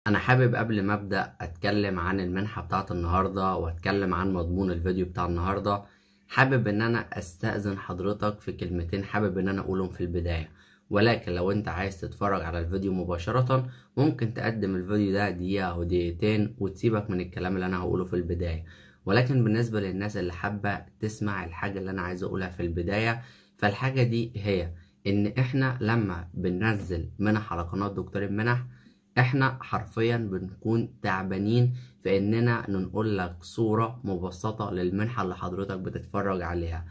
أنا حابب قبل ما أبدأ أتكلم عن المنحة بتاعت النهاردة وأتكلم عن مضمون الفيديو بتاع النهاردة حابب إن أنا أستأذن حضرتك في كلمتين حابب إن أنا أقولهم في البداية ولكن لو أنت عايز تتفرج على الفيديو مباشرة ممكن تقدم الفيديو ده دقيقة أو دقيقتين وتسيبك من الكلام اللي أنا هقوله في البداية ولكن بالنسبة للناس اللي حابة تسمع الحاجة اللي أنا عايز أقولها في البداية فالحاجة دي هي إن إحنا لما بننزل منح على قناة دكتور المنح احنا حرفيا بنكون تعبانين في اننا ننقل لك صورة مبسطة للمنحة اللي حضرتك بتتفرج عليها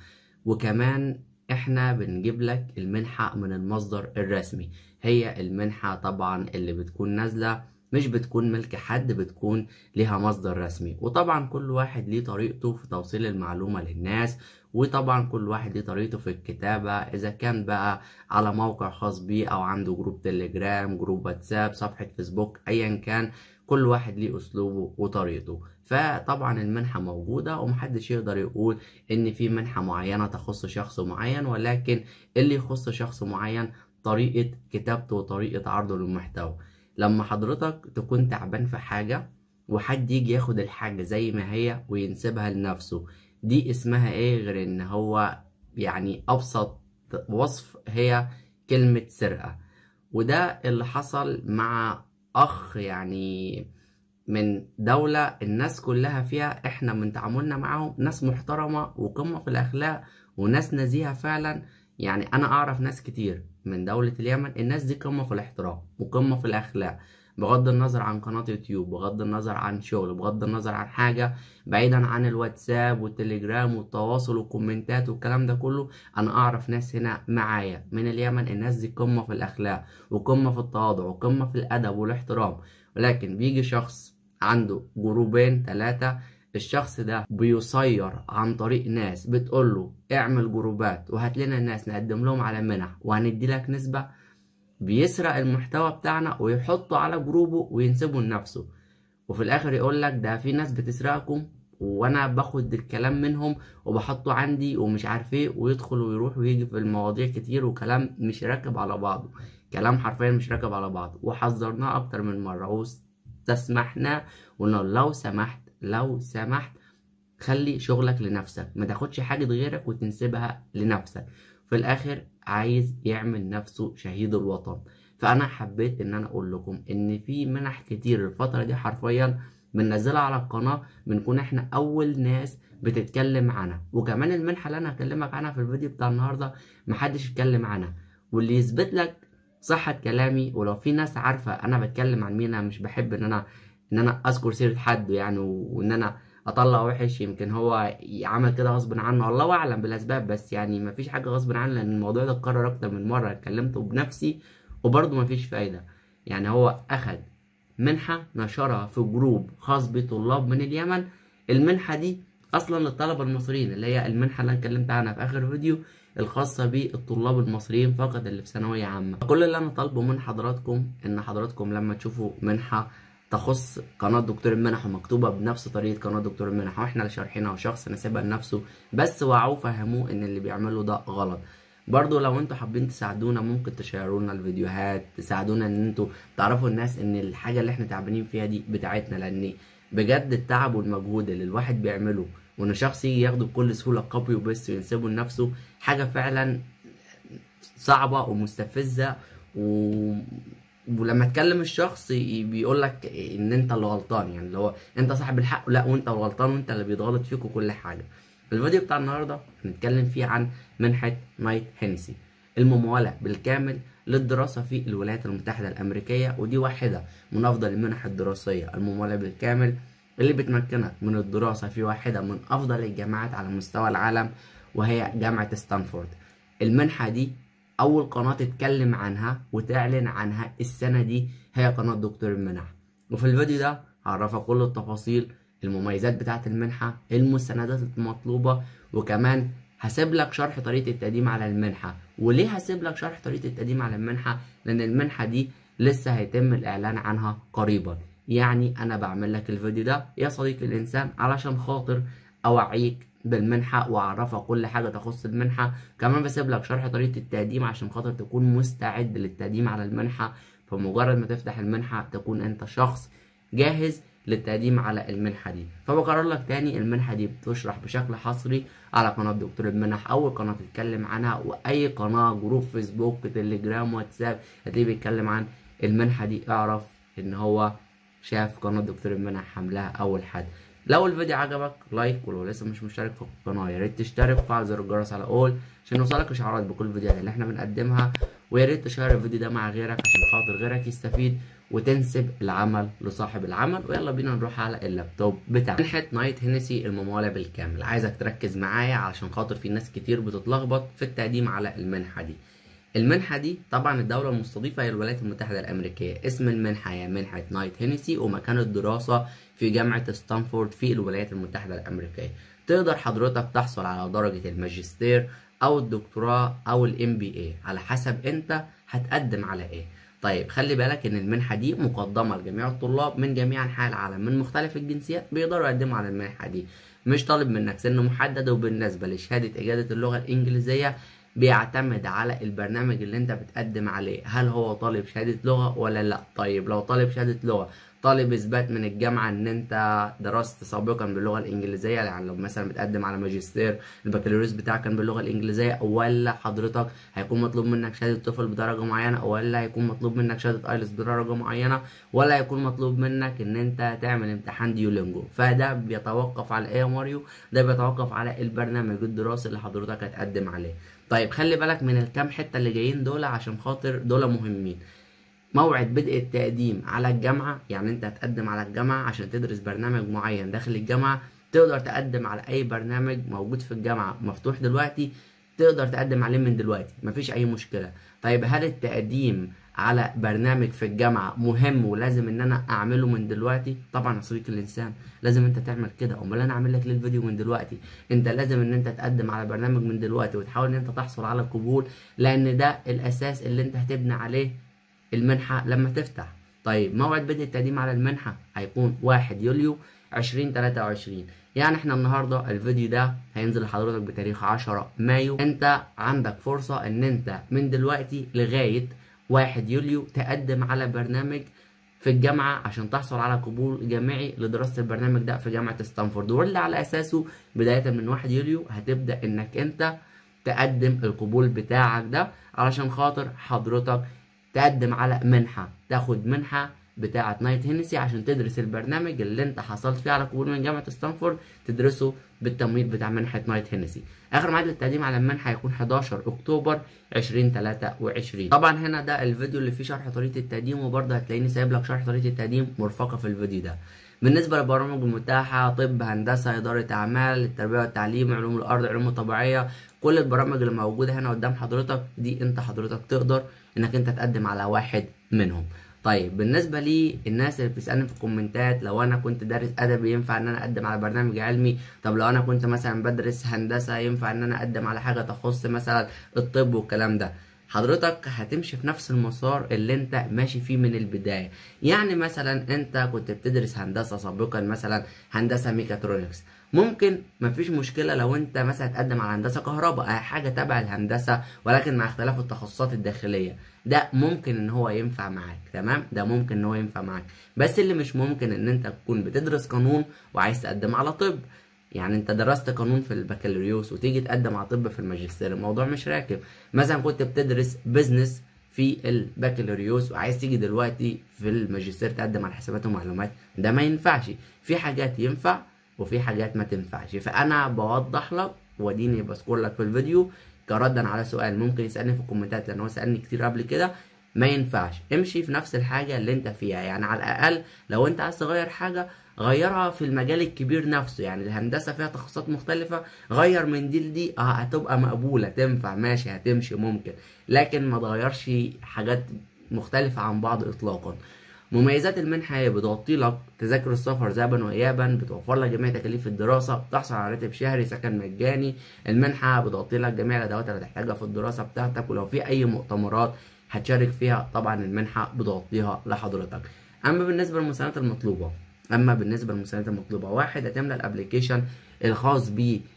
وكمان احنا بنجيب لك المنحة من المصدر الرسمي هي المنحة طبعا اللي بتكون نازلة مش بتكون ملك حد بتكون ليها مصدر رسمي وطبعا كل واحد ليه طريقته في توصيل المعلومة للناس وطبعا كل واحد ليه طريقته في الكتابة إذا كان بقى على موقع خاص بيه أو عنده جروب تليجرام جروب واتساب صفحة فيسبوك أيا كان كل واحد ليه أسلوبه وطريقته فطبعا المنحة موجودة ومحدش يقدر يقول إن في منحة معينة تخص شخص معين ولكن اللي يخص شخص معين طريقة كتابته وطريقة عرضه للمحتوى لما حضرتك تكون تعبان في حاجة وحد يجي ياخد الحاجة زي ما هي وينسبها لنفسه دي اسمها ايه غير ان هو يعني ابسط وصف هي كلمة سرقة وده اللي حصل مع اخ يعني من دولة الناس كلها فيها احنا من تعاملنا معاهم ناس محترمة وقمة في الاخلاق وناس نزيهة فعلا يعني انا اعرف ناس كتير من دولة اليمن الناس دي قمة في الاحترام وقمة في الاخلاق بغض النظر عن قناة يوتيوب بغض النظر عن شغل بغض النظر عن حاجة بعيدا عن الواتساب والتليجرام والتواصل والكومنتات والكلام ده كله انا اعرف ناس هنا معايا من اليمن الناس دي قمة في الاخلاق وقمة في التواضع وقمة في الادب والاحترام ولكن بيجي شخص عنده جروبين ثلاثة الشخص ده بيصير عن طريق ناس بتقول له اعمل جروبات وهات لنا الناس نقدم لهم على منح وهندي لك نسبة بيسرق المحتوى بتاعنا ويحطه على جروبه وينسبه لنفسه وفي الاخر يقول لك ده في ناس بتسرقكم وانا باخد الكلام منهم وبحطه عندي ومش عارف ايه ويدخل ويروح ويجي في المواضيع كتير وكلام مش راكب على بعضه كلام حرفيا مش راكب على بعضه وحذرناه اكتر من مره واستسمحناه وقلنا لو سمحت لو سمحت خلي شغلك لنفسك ما تاخدش حاجة غيرك وتنسبها لنفسك في الاخر عايز يعمل نفسه شهيد الوطن فانا حبيت ان انا اقول لكم ان في منح كتير الفترة دي حرفيا بننزلها على القناة بنكون احنا اول ناس بتتكلم عنها وكمان المنحة اللي انا هكلمك عنها في الفيديو بتاع النهاردة محدش يتكلم عنها واللي يثبت لك صحة كلامي ولو في ناس عارفة انا بتكلم عن مين انا مش بحب ان انا ان انا اذكر سيرة حد يعني وان انا اطلع وحش يمكن هو عمل كده غصب عنه الله اعلم بالاسباب بس يعني مفيش حاجه غصب عنه لان الموضوع ده اتكرر اكتر من مره اتكلمته بنفسي وبرضه مفيش فايده يعني هو اخد منحه نشرها في جروب خاص بطلاب من اليمن المنحه دي اصلا للطلبه المصريين اللي هي المنحه اللي انا اتكلمت عنها في اخر فيديو الخاصة بالطلاب المصريين فقط اللي في ثانوية عامة كل اللي أنا طالبه من حضراتكم إن حضراتكم لما تشوفوا منحة تخص قناة دكتور المنح ومكتوبة بنفس طريقة قناة دكتور المنح واحنا اللي شارحينها وشخص نسيبها لنفسه بس وعوه فهموه ان اللي بيعمله ده غلط برضو لو انتوا حابين تساعدونا ممكن تشيروا لنا الفيديوهات تساعدونا ان انتوا تعرفوا الناس ان الحاجة اللي احنا تعبانين فيها دي بتاعتنا لان بجد التعب والمجهود اللي الواحد بيعمله وان شخص يجي ياخده بكل سهولة كوبي وبس وينسبه لنفسه حاجة فعلا صعبة ومستفزة و ولما تكلم الشخص بيقول لك ان انت اللي غلطان يعني اللي هو انت صاحب الحق لا وانت الغلطان وانت اللي بيتغلط فيك وكل حاجه الفيديو بتاع النهارده هنتكلم فيه عن منحه نايت هينسي المموله بالكامل للدراسه في الولايات المتحده الامريكيه ودي واحده من افضل المنح الدراسيه المموله بالكامل اللي بتمكنك من الدراسه في واحده من افضل الجامعات على مستوى العالم وهي جامعه ستانفورد المنحه دي اول قناه تتكلم عنها وتعلن عنها السنه دي هي قناه دكتور المنح وفي الفيديو ده هعرفك كل التفاصيل المميزات بتاعه المنحه المستندات المطلوبه وكمان هسيب لك شرح طريقه التقديم على المنحه وليه هسيب لك شرح طريقه التقديم على المنحه لان المنحه دي لسه هيتم الاعلان عنها قريبا يعني انا بعمل لك الفيديو ده يا صديقي الانسان علشان خاطر اوعيك بالمنحة وأعرفك كل حاجة تخص المنحة كمان بسيب لك شرح طريقة التقديم عشان خاطر تكون مستعد للتقديم على المنحة فمجرد ما تفتح المنحة تكون انت شخص جاهز للتقديم على المنحة دي فبكرر لك تاني المنحة دي بتشرح بشكل حصري على قناة دكتور المنح أول قناة تتكلم عنها وأي قناة جروب فيسبوك تليجرام واتساب هتلاقيه بيتكلم عن المنحة دي اعرف إن هو شاف قناة دكتور المنح حملها أول حد لو الفيديو عجبك لايك ولو لسه مش مشترك في القناة يا ريت تشترك وفعل زر الجرس على اول عشان يوصلك اشعارات بكل الفيديوهات اللي احنا بنقدمها ويا ريت تشير الفيديو ده مع غيرك عشان خاطر غيرك يستفيد وتنسب العمل لصاحب العمل ويلا بينا نروح على اللابتوب بتاعنا منحة نايت هينسي الممولة بالكامل عايزك تركز معايا علشان خاطر في ناس كتير بتتلخبط في التقديم على المنحة دي المنحة دي طبعا الدولة المستضيفة هي الولايات المتحدة الأمريكية اسم المنحة هي منحة نايت هينسي ومكان الدراسة في جامعة ستانفورد في الولايات المتحدة الأمريكية تقدر حضرتك تحصل على درجة الماجستير أو الدكتوراه أو الام بي اي على حسب أنت هتقدم على إيه طيب خلي بالك ان المنحه دي مقدمه لجميع الطلاب من جميع انحاء العالم من مختلف الجنسيات بيقدروا يقدموا على المنحه دي مش طالب منك سن محدد وبالنسبه لشهاده اجازه اللغه الانجليزيه بيعتمد على البرنامج اللي انت بتقدم عليه هل هو طالب شهاده لغه ولا لا طيب لو طالب شهاده لغه طالب اثبات من الجامعه ان انت درست سابقا باللغه الانجليزيه يعني لو مثلا بتقدم على ماجستير البكالوريوس بتاعك كان باللغه الانجليزيه ولا حضرتك هيكون مطلوب منك شهاده توفل بدرجه معينه ولا هيكون مطلوب منك شهاده ايلتس بدرجه معينه ولا هيكون مطلوب منك ان انت تعمل امتحان ديولينجو فده بيتوقف على ايه يا ماريو ده بيتوقف على البرنامج الدراسي اللي حضرتك هتقدم عليه طيب خلي بالك من الكام حته اللي جايين دول عشان خاطر دول مهمين موعد بدء التقديم على الجامعة يعني انت هتقدم على الجامعة عشان تدرس برنامج معين داخل الجامعة تقدر تقدم على اي برنامج موجود في الجامعة مفتوح دلوقتي تقدر تقدم عليه من دلوقتي مفيش اي مشكلة طيب هل التقديم على برنامج في الجامعة مهم ولازم ان انا اعمله من دلوقتي طبعا يا صديقي الانسان لازم انت تعمل كده امال انا اعمل لك ليه الفيديو من دلوقتي انت لازم ان انت تقدم على برنامج من دلوقتي وتحاول ان انت تحصل على القبول لان ده الاساس اللي انت هتبني عليه المنحة لما تفتح طيب موعد بدء التقديم على المنحة هيكون واحد يوليو عشرين تلاتة وعشرين يعني احنا النهاردة الفيديو ده هينزل لحضرتك بتاريخ عشرة مايو انت عندك فرصة ان انت من دلوقتي لغاية واحد يوليو تقدم على برنامج في الجامعة عشان تحصل على قبول جامعي لدراسة البرنامج ده في جامعة ستانفورد واللي على أساسه بداية من واحد يوليو هتبدأ إنك أنت تقدم القبول بتاعك ده علشان خاطر حضرتك تقدم على منحة تاخد منحة بتاعة نايت هينسي عشان تدرس البرنامج اللي انت حصلت فيه على قبول من جامعة ستانفورد تدرسه بالتمويل بتاع منحة نايت هينسي اخر ميعاد للتقديم على المنحة هيكون 11 اكتوبر 2023 طبعا هنا ده الفيديو اللي فيه شرح طريقة التقديم وبرضه هتلاقيني سايب لك شرح طريقة التقديم مرفقة في الفيديو ده بالنسبة للبرامج المتاحة طب هندسة إدارة أعمال التربية والتعليم علوم الأرض علوم الطبيعية كل البرامج اللي موجودة هنا قدام حضرتك دي أنت حضرتك تقدر إنك أنت تقدم على واحد منهم طيب بالنسبة لي الناس اللي بتسألني في الكومنتات لو أنا كنت دارس أدبي ينفع إن أنا أقدم على برنامج علمي طب لو أنا كنت مثلا بدرس هندسة ينفع إن أنا أقدم على حاجة تخص مثلا الطب والكلام ده حضرتك هتمشي في نفس المسار اللي انت ماشي فيه من البداية يعني مثلا انت كنت بتدرس هندسة سابقا مثلا هندسة ميكاترونكس ممكن مفيش مشكلة لو انت مثلا تقدم على هندسة كهرباء حاجة تبع الهندسة ولكن مع اختلاف التخصصات الداخلية ده ممكن ان هو ينفع معاك تمام ده ممكن ان هو ينفع معاك بس اللي مش ممكن ان انت تكون بتدرس قانون وعايز تقدم على طب يعني انت درست قانون في البكالوريوس وتيجي تقدم على طب في الماجستير الموضوع مش راكب مثلا كنت بتدرس بزنس في البكالوريوس وعايز تيجي دلوقتي في الماجستير تقدم على حسابات ومعلومات ده ما ينفعش في حاجات ينفع وفي حاجات ما تنفعش فانا بوضح لك واديني بذكر لك في الفيديو كردا على سؤال ممكن يسالني في الكومنتات لان هو سالني كتير قبل كده ما ينفعش امشي في نفس الحاجه اللي انت فيها يعني على الاقل لو انت عايز تغير حاجه غيرها في المجال الكبير نفسه يعني الهندسه فيها تخصصات مختلفه غير من دي لدي اه هتبقى مقبوله تنفع ماشي هتمشي ممكن لكن ما تغيرش حاجات مختلفه عن بعض اطلاقا مميزات المنحة هي بتغطي لك تذاكر السفر ذهابا وإيابا بتوفر لك جميع تكاليف الدراسة بتحصل على راتب شهري سكن مجاني المنحة بتغطي لك جميع الأدوات اللي هتحتاجها في الدراسة بتاعتك ولو في أي مؤتمرات هتشارك فيها طبعا المنحة بتغطيها لحضرتك أما بالنسبة للمستندات المطلوبة أما بالنسبة للمستندات المطلوبة واحد هتملى الأبليكيشن الخاص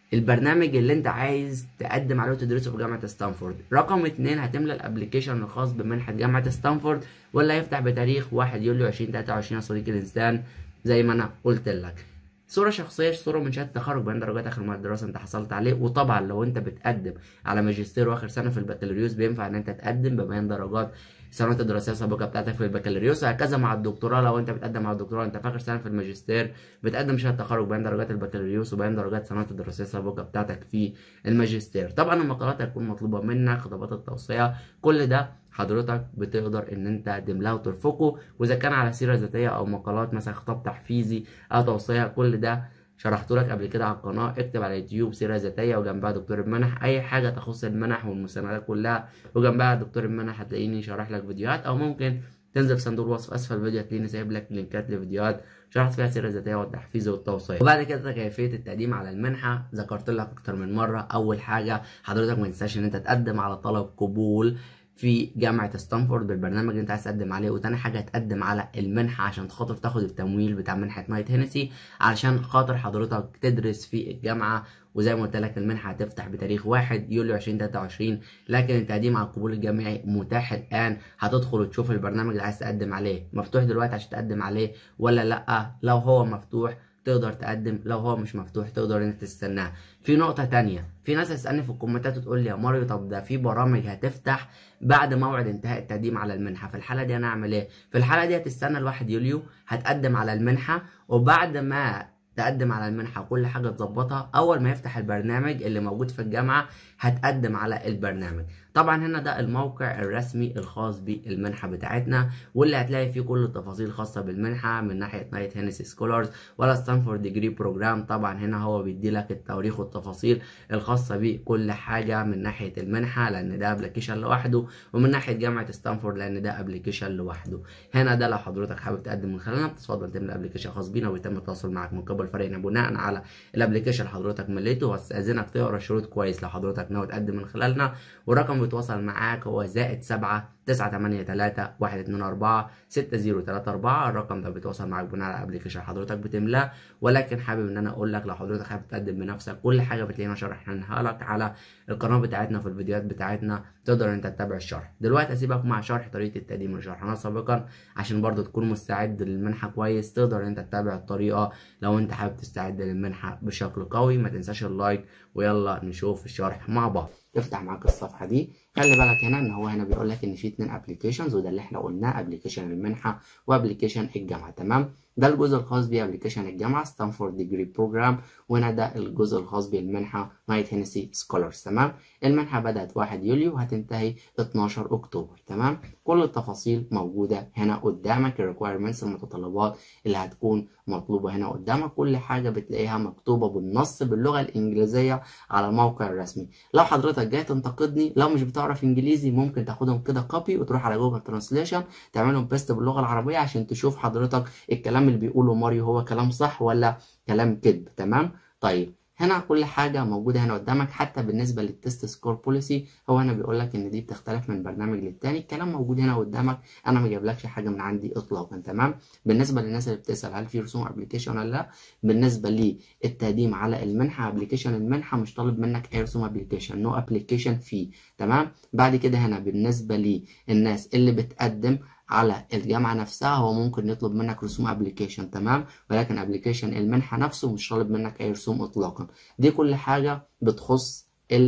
البرنامج اللي انت عايز تقدم عليه وتدرسه في جامعة ستانفورد رقم اتنين هتملى الابليكيشن الخاص بمنحة جامعة ستانفورد ولا هيفتح بتاريخ 1 يوليو 2023 يا صديقي الانسان زي ما انا قلت لك صورة شخصية صورة من شهادة تخرج بين درجات آخر مواد الدراسة أنت حصلت عليه وطبعا لو أنت بتقدم على ماجستير وآخر سنة في البكالوريوس بينفع إن أنت تقدم ببيان درجات السنوات الدراسيه السابقه بتاعتك في البكالوريوس وهكذا مع الدكتوراه لو انت بتقدم على الدكتوراه انت في اخر سنه في الماجستير بتقدم شهاده تخرج بين درجات البكالوريوس وبين درجات السنوات الدراسيه السابقه بتاعتك في الماجستير طبعا المقالات هتكون مطلوبه منك خطابات التوصيه كل ده حضرتك بتقدر ان انت تقدم لها وترفقه واذا كان على سيره ذاتيه او مقالات مثلا خطاب تحفيزي او توصيه كل ده شرحت لك قبل كده على القناه اكتب على اليوتيوب سيره ذاتيه وجنبها دكتور المنح اي حاجه تخص المنح والمستندات كلها وجنبها دكتور المنح هتلاقيني شارح لك فيديوهات او ممكن تنزل في صندوق الوصف اسفل الفيديو هتلاقيني سايب لك لينكات لفيديوهات شرحت فيها سيره ذاتيه والتحفيز والتوصيه وبعد كده كيفيه التقديم على المنحه ذكرت لك اكتر من مره اول حاجه حضرتك ما تنساش ان انت تقدم على طلب قبول في جامعة ستانفورد بالبرنامج اللي انت عايز تقدم عليه وتاني حاجة تقدم على المنحة عشان خاطر تاخد التمويل بتاع منحة نايت هينسي علشان خاطر حضرتك تدرس في الجامعة وزي ما قلت لك المنحة هتفتح بتاريخ 1 يوليو 2023 لكن التقديم على القبول الجامعي متاح الآن هتدخل وتشوف البرنامج اللي عايز تقدم عليه مفتوح دلوقتي عشان تقدم عليه ولا لأ لو هو مفتوح تقدر تقدم لو هو مش مفتوح تقدر انت تستناه في نقطة تانية في ناس هتسألني في الكومنتات وتقول لي يا ماريو طب ده في برامج هتفتح بعد موعد انتهاء التقديم على المنحة في الحالة دي انا اعمل ايه في الحالة دي هتستنى الواحد يوليو هتقدم على المنحة وبعد ما تقدم على المنحة وكل حاجة تظبطها أول ما يفتح البرنامج اللي موجود في الجامعة هتقدم على البرنامج طبعا هنا ده الموقع الرسمي الخاص بالمنحة بتاعتنا واللي هتلاقي فيه كل التفاصيل الخاصة بالمنحة من ناحية نايت هينسي سكولارز ولا ستانفورد ديجري بروجرام طبعا هنا هو بيدي لك التواريخ والتفاصيل الخاصة بكل حاجة من ناحية المنحة لأن ده ابلكيشن لوحده ومن ناحية جامعة ستانفورد لأن ده ابلكيشن لوحده هنا ده لو حضرتك حابب تقدم من خلالنا بتتفضل تعمل ابلكيشن خاص بينا ويتم التواصل معاك من قبل فريقنا بناء على الابلكيشن اللي حضرتك مليته واستاذنك تقرا الشروط كويس لو حضرتك ناوي تقدم من خلالنا والرقم بيتواصل معاك هو زائد سبعة تسعة تمانية تلاتة واحد اتنين أربعة ستة زيرو تلاتة أربعة الرقم ده بيتواصل معاك بناء على الابلكيشن حضرتك بتملاه ولكن حابب إن أنا أقول لك لو حضرتك حابب تقدم بنفسك كل حاجة بتلاقينا شرحناها لك على القناة بتاعتنا في الفيديوهات بتاعتنا تقدر أنت تتابع الشرح دلوقتي أسيبك مع شرح طريقة التقديم اللي شرحناها سابقا عشان برضو تكون مستعد للمنحة كويس تقدر أنت تتابع الطريقة لو أنت حابب تستعد للمنحة بشكل قوي ما تنساش اللايك ويلا نشوف الشرح مع بعض افتح معاك الصفحه دي خلي بالك هنا ان هو هنا بيقول لك ان في اتنين ابلكيشنز وده اللي احنا قلناه ابلكيشن المنحه وابلكيشن الجامعه تمام ده الجزء الخاص بابلكيشن الجامعه ستانفورد ديجري بروجرام وهنا ده الجزء الخاص بالمنحه نايت هينسي سكولرز تمام المنحه بدات 1 يوليو وهتنتهي 12 اكتوبر تمام كل التفاصيل موجوده هنا قدامك الريكويرمنتس المتطلبات اللي هتكون مطلوبه هنا قدامك كل حاجه بتلاقيها مكتوبه بالنص باللغه الانجليزيه على الموقع الرسمي لو حضرتك جاي تنتقدني لو مش بتعرف انجليزي ممكن تاخدهم كده كوبي وتروح على جوجل ترانسليشن تعملهم بيست باللغه العربيه عشان تشوف حضرتك الكلام اللي بيقوله ماريو هو كلام صح ولا كلام كذب تمام طيب هنا كل حاجة موجودة هنا قدامك حتى بالنسبة للتست سكور بوليسي هو هنا بيقول لك ان دي بتختلف من برنامج للتاني الكلام موجود هنا قدامك انا ما جايبلكش حاجة من عندي اطلاقا تمام بالنسبة للناس اللي بتسأل هل في رسوم ابلكيشن ولا لا بالنسبة للتقديم على المنحة ابلكيشن المنحة مش طالب منك اي رسوم ابلكيشن نو ابلكيشن في تمام بعد كده هنا بالنسبة للناس اللي بتقدم على الجامعة نفسها هو ممكن يطلب منك رسوم ابلكيشن تمام ولكن ابلكيشن المنحة نفسه مش طالب منك اي رسوم اطلاقا دي كل حاجة بتخص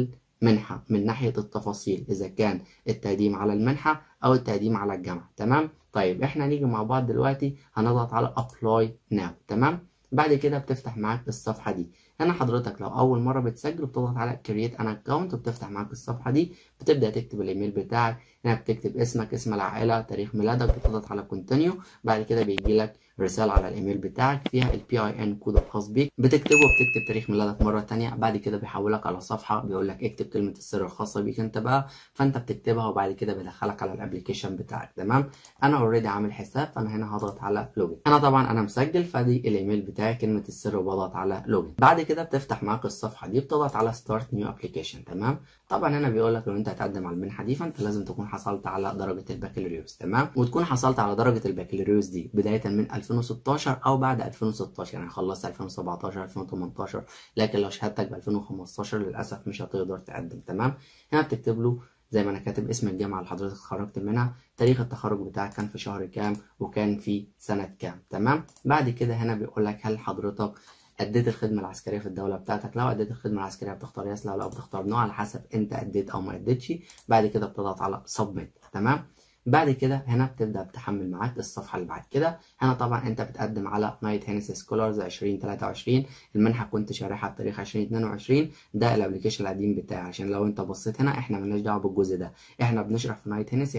المنحة من ناحية التفاصيل اذا كان التقديم على المنحة او التقديم على الجامعة تمام طيب احنا نيجي مع بعض دلوقتي هنضغط على apply now تمام بعد كده بتفتح معاك الصفحة دي هنا حضرتك لو أول مرة بتسجل بتضغط على create an account وبتفتح معاك الصفحة دي بتبدأ تكتب الإيميل بتاعك هنا بتكتب اسمك اسم العائلة تاريخ ميلادك بتضغط على continue بعد كده بيجي لك رسالة على الإيميل بتاعك فيها ال PIN كود الخاص بيك بتكتبه وبتكتب تاريخ ميلادك مرة تانية بعد كده بيحولك على صفحة بيقول لك اكتب كلمة السر الخاصة بيك أنت بقى فأنت بتكتبها وبعد كده بيدخلك على الأبلكيشن بتاعك تمام أنا أوريدي عامل حساب فأنا هنا هضغط على لوجن أنا طبعا أنا مسجل فدي الإيميل بتاعي كلمة السر وبضغط على لوجن بعد كده كده بتفتح معاك الصفحه دي بتضغط على ستارت نيو ابلكيشن تمام طبعا هنا بيقول لك لو انت هتقدم على المنحه دي فانت لازم تكون حصلت على درجه البكالوريوس تمام وتكون حصلت على درجه البكالوريوس دي بدايه من 2016 او بعد 2016 يعني خلصت 2017 2018 لكن لو شهادتك ب 2015 للاسف مش هتقدر تقدم تمام هنا بتكتب له زي ما انا كاتب اسم الجامعه اللي حضرتك اتخرجت منها تاريخ التخرج بتاعك كان في شهر كام وكان في سنه كام تمام بعد كده هنا بيقول لك هل حضرتك اديت الخدمه العسكريه في الدوله بتاعتك لو اديت الخدمه العسكريه بتختار يس لا لو بتختار نوع على حسب انت اديت او ما اديتش بعد كده بتضغط على سبميت تمام بعد كده هنا بتبدا بتحمل معاك الصفحه اللي بعد كده هنا طبعا انت بتقدم على نايت هينس سكولرز 2023 المنحه كنت شارحها بتاريخ 2022 ده الابلكيشن القديم بتاعي عشان لو انت بصيت هنا احنا مالناش دعوه بالجزء ده احنا بنشرح في نايت هينس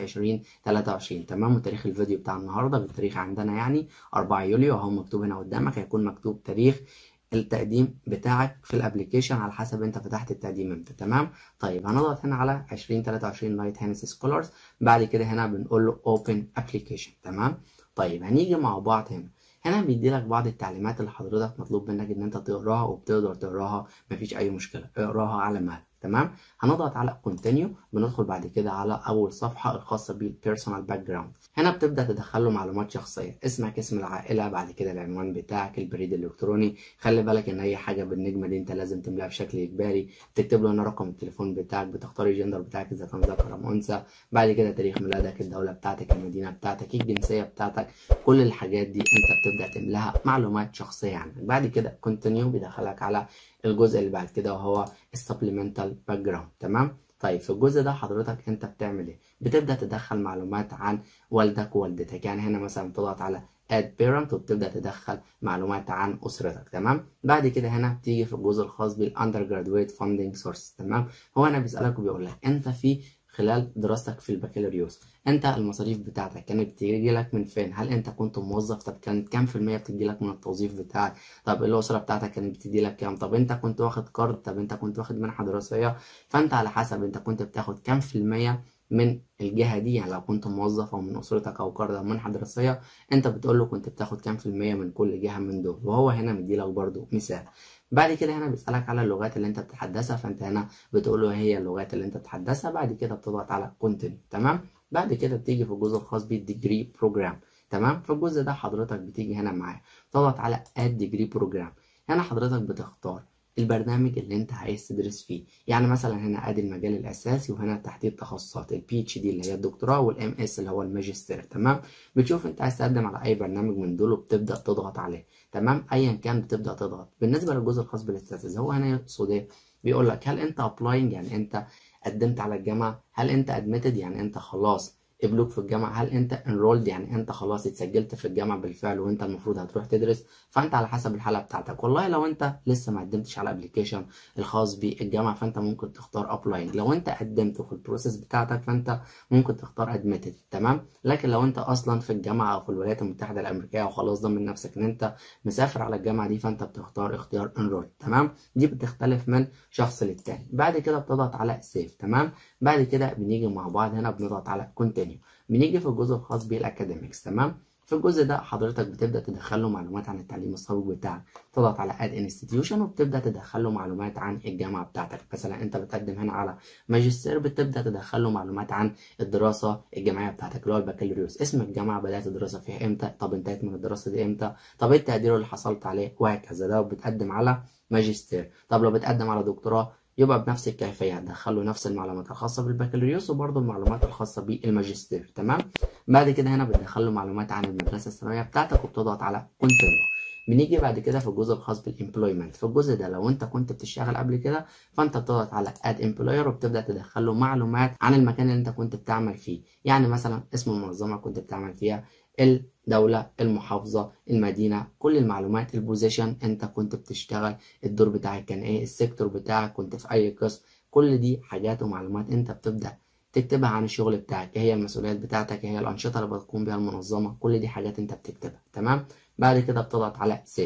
2023 تمام وتاريخ الفيديو بتاع النهارده بالتاريخ عندنا يعني 4 يوليو اهو مكتوب هنا قدامك هيكون مكتوب تاريخ التقديم بتاعك في الابلكيشن على حسب انت فتحت التقديم امتى تمام طيب هنضغط هنا على 2023 لايت هانس سكولرز بعد كده هنا بنقول له اوبن ابلكيشن تمام طيب هنيجي مع بعض هنا هنا بيدي لك بعض التعليمات اللي حضرتك مطلوب منك ان انت تقراها وبتقدر تقراها مفيش اي مشكله اقراها على مهلك تمام هنضغط على كونتينيو بندخل بعد كده على اول صفحه الخاصه بالبيرسونال باك جراوند هنا بتبدا تدخل له معلومات شخصيه اسمك اسم العائله بعد كده العنوان بتاعك البريد الالكتروني خلي بالك ان اي حاجه بالنجمه دي انت لازم تملاها بشكل اجباري تكتب له هنا رقم التليفون بتاعك بتختار الجندر بتاعك اذا كان ذكر ام انثى بعد كده تاريخ ميلادك الدوله بتاعتك المدينه بتاعتك الجنسيه بتاعتك كل الحاجات دي انت بتبدا تملاها معلومات شخصيه عنك بعد كده كونتينيو بيدخلك على الجزء اللي بعد كده وهو السبلمنتال باك جراوند تمام طيب في الجزء ده حضرتك انت بتعمل ايه بتبدا تدخل معلومات عن والدك ووالدتك يعني هنا مثلا تضغط على add parent وبتبدا تدخل معلومات عن اسرتك تمام بعد كده هنا بتيجي في الجزء الخاص بالاندر فاندنج سورس تمام هو هنا بيسالك وبيقول لك انت في خلال دراستك في البكالوريوس انت المصاريف بتاعتك كانت بتيجي لك من فين هل انت كنت موظف طب كانت كام في المية بتجي لك من التوظيف بتاعك طب الاسره بتاعتك كانت بتدي لك كام طب انت كنت واخد قرض طب انت كنت واخد منحه دراسيه فانت على حسب انت كنت بتاخد كام في المية من الجهه دي يعني لو كنت موظف او من اسرتك او قرض او منحه دراسيه انت بتقول له كنت بتاخد كام في المية من كل جهه من دول وهو هنا مديلك برضو مثال بعد كده هنا بيسألك على اللغات اللي انت بتتحدثها فانت هنا بتقول له هي اللغات اللي انت بتتحدثها بعد كده بتضغط على كونتينيو تمام بعد كده بتيجي في الجزء الخاص بالديجري بروجرام تمام في الجزء ده حضرتك بتيجي هنا معاه تضغط على اد ديجري بروجرام هنا حضرتك بتختار البرنامج اللي انت عايز تدرس فيه يعني مثلا هنا ادي المجال الاساسي وهنا تحتيه التخصصات البي اتش دي اللي هي الدكتوراه والام اس اللي هو الماجستير تمام بتشوف انت عايز تقدم على اي برنامج من دول وبتبدا تضغط عليه تمام ايا كان بتبدا تضغط بالنسبه للجزء الخاص بالاستاتيز هو هنا يقصد ايه بيقول لك هل انت ابلاينج يعني انت قدمت على الجامعه هل انت ادمتد يعني انت خلاص قبلوك في الجامعه هل انت انرولد يعني انت خلاص اتسجلت في الجامعه بالفعل وانت المفروض هتروح تدرس فانت على حسب الحاله بتاعتك والله لو انت لسه ما قدمتش على ابلكيشن الخاص بالجامعه فانت ممكن تختار ابلاينج لو انت قدمت في البروسيس بتاعتك فانت ممكن تختار ادمتد تمام لكن لو انت اصلا في الجامعه او في الولايات المتحده الامريكيه وخلاص ضمن نفسك ان انت مسافر على الجامعه دي فانت بتختار اختيار انرول تمام دي بتختلف من شخص للتاني بعد كده بتضغط على سيف تمام بعد كده بنيجي مع بعض هنا بنضغط على كونتينيو بنيجي في الجزء الخاص بالاكاديميكس تمام في الجزء ده حضرتك بتبدا تدخل له معلومات عن التعليم السابق بتاعك تضغط على اد انستتيوشن وبتبدا تدخل له معلومات عن الجامعه بتاعتك مثلا انت بتقدم هنا على ماجستير بتبدا تدخل له معلومات عن الدراسه الجامعيه بتاعتك اللي هو البكالوريوس اسم الجامعه بدات الدراسه فيها امتى طب انتهيت من الدراسه دي امتى طب ايه التقدير اللي حصلت عليه وهكذا ده بتقدم على ماجستير طب لو بتقدم على دكتوراه يبقى بنفس الكيفية هتدخله نفس المعلومات الخاصة بالبكالوريوس وبرضه المعلومات الخاصة بالماجستير تمام بعد كده هنا بتدخله معلومات عن المدرسة الثانوية بتاعتك وبتضغط على كونتينيو بنيجي بعد كده في الجزء الخاص بالامبلويمنت في الجزء ده لو انت كنت بتشتغل قبل كده فانت بتضغط على اد امبلوير وبتبدا تدخل له معلومات عن المكان اللي انت كنت بتعمل فيه يعني مثلا اسم المنظمه كنت بتعمل فيها الدولة المحافظة المدينة كل المعلومات البوزيشن انت كنت بتشتغل الدور بتاعك كان ايه السيكتور بتاعك كنت في اي قسم كل دي حاجات ومعلومات انت بتبدأ تكتبها عن الشغل بتاعك ايه هي المسؤوليات بتاعتك ايه هي الانشطة اللي بتقوم بيها المنظمة كل دي حاجات انت بتكتبها تمام بعد كده بتضغط على سيف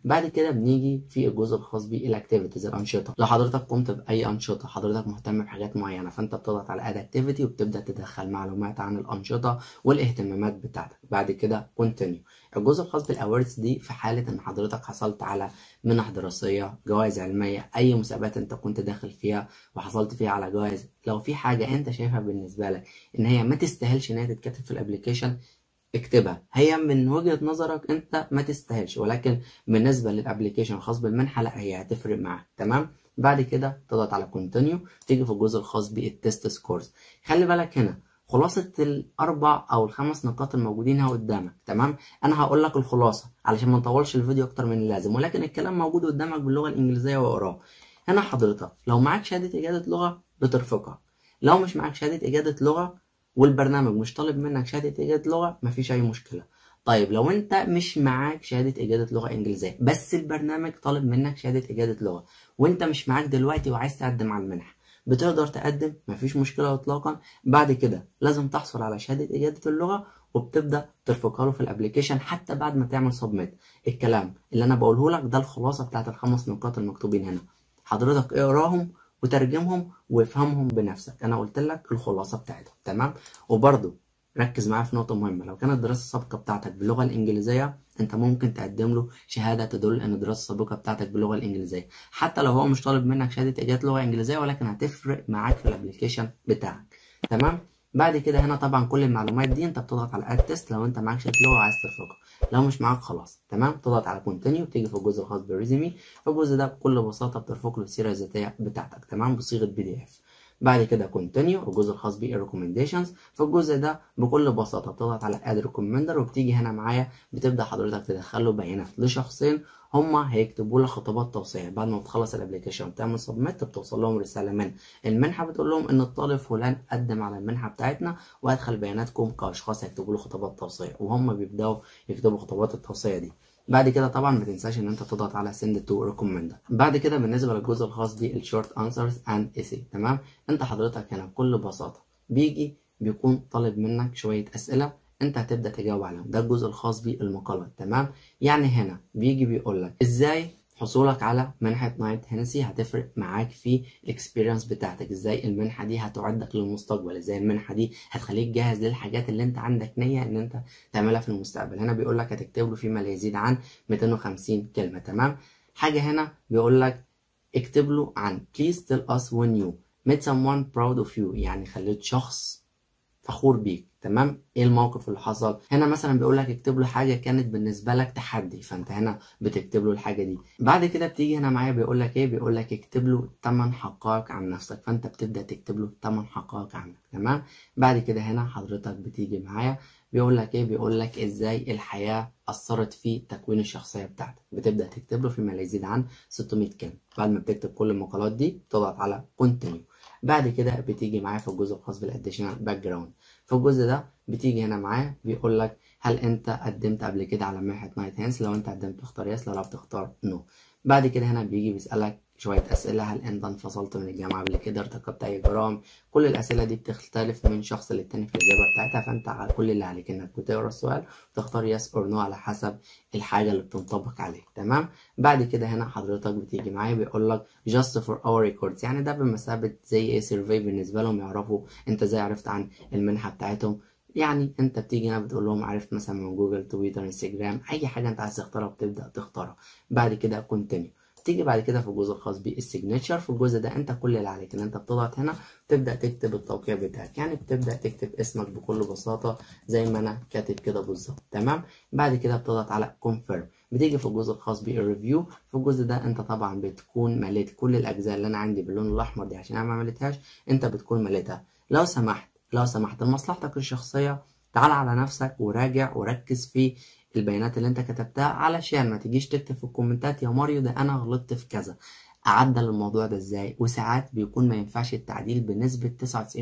بعد كده بنيجي في الجزء الخاص بالاكتيفيتيز الانشطه لو حضرتك قمت باي انشطه حضرتك مهتم بحاجات معينه فانت بتضغط على اد اكتيفيتي وبتبدا تدخل معلومات عن الانشطه والاهتمامات بتاعتك بعد كده كونتينيو الجزء الخاص بالاوردز دي في حاله ان حضرتك حصلت على منح دراسيه جوائز علميه اي مسابقات انت كنت داخل فيها وحصلت فيها على جوائز لو في حاجه انت شايفها بالنسبه لك ان هي ما تستاهلش ان هي تتكتب في الابلكيشن اكتبها هي من وجهة نظرك انت ما تستاهلش ولكن بالنسبة للابليكيشن الخاص بالمنحة لا هي هتفرق معاك تمام بعد كده تضغط على كونتينيو تيجي في الجزء الخاص بالتست سكورز خلي بالك هنا خلاصة الأربع أو الخمس نقاط الموجودين هنا قدامك تمام أنا هقول لك الخلاصة علشان ما نطولش الفيديو أكتر من اللازم ولكن الكلام موجود قدامك باللغة الإنجليزية واقراه هنا حضرتك لو معاك شهادة إجادة لغة بترفقها لو مش معاك شهادة إجادة لغة والبرنامج مش طالب منك شهادة إجادة لغة مفيش أي مشكلة طيب لو أنت مش معاك شهادة إجادة لغة إنجليزية بس البرنامج طالب منك شهادة إجادة لغة وأنت مش معاك دلوقتي وعايز تقدم على المنحة بتقدر تقدم مفيش مشكلة إطلاقا بعد كده لازم تحصل على شهادة إجادة اللغة وبتبدأ ترفقها له في الابليكيشن حتى بعد ما تعمل سبميت الكلام اللي أنا بقوله لك ده الخلاصة بتاعت الخمس نقاط المكتوبين هنا حضرتك اقراهم وترجمهم وافهمهم بنفسك انا قلت لك الخلاصه بتاعتهم تمام وبرده ركز معايا في نقطه مهمه لو كانت الدراسه السابقه بتاعتك باللغه الانجليزيه انت ممكن تقدم له شهاده تدل ان الدراسه السابقه بتاعتك باللغه الانجليزيه حتى لو هو مش طالب منك شهاده اجازه لغه انجليزيه ولكن هتفرق معاك في الابلكيشن بتاعك تمام بعد كده هنا طبعا كل المعلومات دي انت بتضغط على اد تيست لو انت معاك شهاده لغه وعايز ترفقها لو مش معاك خلاص تمام تضغط على كونتينيو تيجي في الجزء الخاص بالريزومي الجزء ده بكل بساطه بترفق له السيره الذاتيه بتاعتك تمام بصيغه بي دي اف بعد كده كونتينيو الجزء الخاص بالريكومنديشنز في الجزء ده بكل بساطه بتضغط على اد ريكومندر وبتيجي هنا معايا بتبدا حضرتك تدخل له بيانات لشخصين هما هيكتبوا لك خطابات توصيه بعد ما بتخلص الابلكيشن وتعمل سبميت بتوصل لهم رساله من المنحه بتقول لهم ان الطالب فلان قدم على المنحه بتاعتنا وادخل بياناتكم كاشخاص هيكتبوا له خطابات توصيه وهم بيبداوا يكتبوا خطابات التوصيه دي بعد كده طبعا ما تنساش ان انت تضغط على send to recommend بعد كده بالنسبه للجزء الخاص بالشورت answers and essay تمام انت حضرتك هنا بكل بساطه بيجي بيكون طالب منك شويه اسئله انت هتبدا تجاوب عليهم ده الجزء الخاص بالمقالات تمام يعني هنا بيجي بيقول لك ازاي حصولك على منحة نايت هنسي هتفرق معاك في الاكسبيرينس بتاعتك ازاي المنحة دي هتعدك للمستقبل ازاي المنحة دي هتخليك جاهز للحاجات اللي انت عندك نية ان انت تعملها في المستقبل هنا بيقول لك هتكتب له فيما لا يزيد عن 250 كلمة تمام حاجة هنا بيقول لك اكتب له عن please tell us when you made someone proud of you يعني خليت شخص فخور بيك تمام ايه الموقف اللي حصل هنا مثلا بيقول لك اكتب له حاجه كانت بالنسبه لك تحدي فانت هنا بتكتب له الحاجه دي بعد كده بتيجي هنا معايا بيقول لك ايه بيقول لك اكتب له 8 حقائق عن نفسك فانت بتبدا تكتب له 8 حقائق عنك تمام بعد كده هنا حضرتك بتيجي معايا بيقول لك ايه بيقول لك ازاي الحياه اثرت في تكوين الشخصيه بتاعتك بتبدا تكتب له فيما لا يزيد عن 600 كلمه بعد ما بتكتب كل المقالات دي تضغط على كونتينيو بعد كده بتيجي معايا في الجزء الخاص بالاديشنال باك جراوند في الجزء ده بتيجي هنا معايا بيقول لك هل انت قدمت قبل كده على منحه نايت هانس لو انت قدمت تختار يس لو لا بتختار نو بعد كده هنا بيجي بيسالك شوية أسئلة هل أنت انفصلت من الجامعة قبل كده ارتكبت أي جرائم كل الأسئلة دي بتختلف من شخص للتاني في الإجابة بتاعتها فأنت على كل اللي عليك إنك بتقرا السؤال وتختار يس أور نو على حسب الحاجة اللي بتنطبق عليك تمام بعد كده هنا حضرتك بتيجي معايا بيقول لك just for our records يعني ده بمثابة زي إيه سيرفي بالنسبة لهم يعرفوا أنت إزاي عرفت عن المنحة بتاعتهم يعني انت بتيجي هنا بتقول لهم عرفت مثلا من جوجل تويتر انستجرام اي حاجه انت عايز تختارها بتبدا تختارها بعد كده كونتينيو تيجي بعد كده في الجزء الخاص بالسيجنتشر في الجزء ده انت كل اللي عليك ان انت بتضغط هنا تبدا تكتب التوقيع بتاعك يعني بتبدا تكتب اسمك بكل بساطه زي ما انا كاتب كده بالظبط تمام بعد كده بتضغط على كونفيرم بتيجي في الجزء الخاص بالريفيو في الجزء ده انت طبعا بتكون مليت كل الاجزاء اللي انا عندي باللون الاحمر دي عشان انا ما مليتهاش انت بتكون مليتها لو سمحت لو سمحت لمصلحتك الشخصيه تعال على نفسك وراجع وركز في البيانات اللي انت كتبتها علشان ما تجيش تكتب في الكومنتات يا ماريو ده انا غلطت في كذا اعدل الموضوع ده ازاي وساعات بيكون ما ينفعش التعديل بنسبة 99%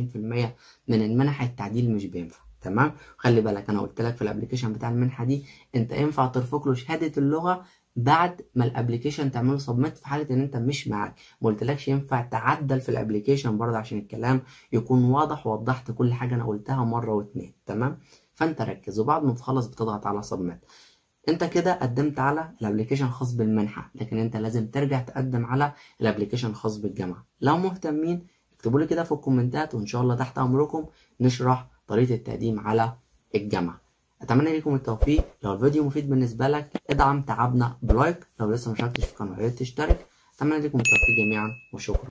من المنح التعديل مش بينفع تمام خلي بالك انا قلت لك في الابلكيشن بتاع المنحة دي انت ينفع ترفق له شهادة اللغة بعد ما الابلكيشن تعمله سبميت في حاله ان انت مش معاك ما قلتلكش ينفع تعدل في الابلكيشن برضه عشان الكلام يكون واضح ووضحت كل حاجه انا قلتها مره واتنين تمام فانت ركز وبعد ما تخلص بتضغط على سبميت انت كده قدمت على الابلكيشن الخاص بالمنحه لكن انت لازم ترجع تقدم على الابلكيشن الخاص بالجامعه لو مهتمين اكتبوا لي كده في الكومنتات وان شاء الله تحت امركم نشرح طريقه التقديم على الجامعه اتمنى لكم التوفيق لو الفيديو مفيد بالنسبه لك ادعم تعبنا بلايك لو لسه مشاركتش في القناه يا ريت تشترك اتمنى لكم التوفيق جميعا وشكرا